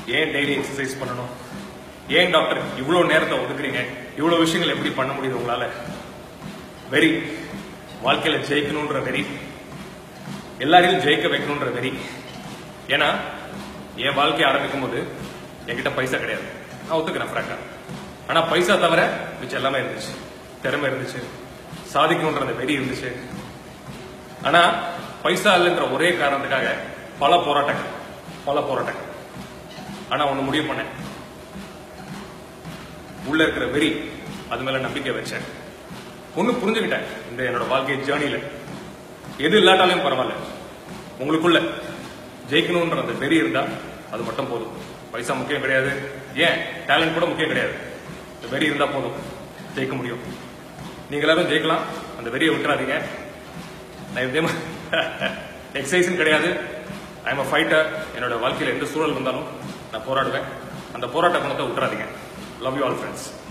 ஏன் daily exercise பண்ணணும் ஏன் டாக்டர் இவ்வளோ நேரத்தை ஒதுக்குறீங்க இவ்வளோ விஷயங்கள் எப்படி பண்ண முடியுது உங்களால வெறி வாழ்க்கையில ஜெயிக்கணுன்ற வெறி எல்லாரையும் ஜெயிக்க வைக்கணுன்ற வெறி ஏன்னா என் வாழ்க்கையை ஆரம்பிக்கும் போது என்கிட்ட பைசா கிடையாது நான் ஒத்துக்கிறேன் ஃப்ராங்கா ஆனா பைசா தவிர மிச்சம் எல்லாமே இருந்துச்சு திறமை இருந்துச்சு சாதிக்கணுன்ற அந்த வெறி இருந்துச்சு ஆனா பைசா இல்லைன்ற ஒரே காரணத்துக்காக பல போராட்டங்கள் பல போராட்டங்கள் ஆனா ஒண்ணு முடிவு பண்ணேன் உள்ள இருக்கிற வெறி அது மேல நம்பிக்கை வச்சேன் ஒண்ணு புரிஞ்சுக்கிட்டேன் இந்த என்னோட வாழ்க்கை ஜேர்னில எது இல்லாட்டாலும் பரவாயில்ல உங்களுக்குள்ள ஜெயிக்கணும்ன்ற அந்த வெறி இருந்தா அது மட்டும் போதும் பைசா முக்கியம் கிடையாது ஏன் டேலண்ட் கூட முக்கியம் கிடையாது இந்த வெறி இருந்தா போதும் ஜெயிக்க முடியும் நீங்க எல்லாரும் ஜெயிக்கலாம் அந்த வெறியை விட்டுறாதீங்க நான் இதே எக்ஸசைஸும் கிடையாது ஐ எம் அ ஃபைட்டர் என்னோட வாழ்க்கையில எந்த சூழல் வந்தாலும் நான் போராடுவேன் அந்த போராட்ட குணத்தை விட்டுறாதீங்க லவ் யூ ஆல் ஃப்ரெண்ட்ஸ்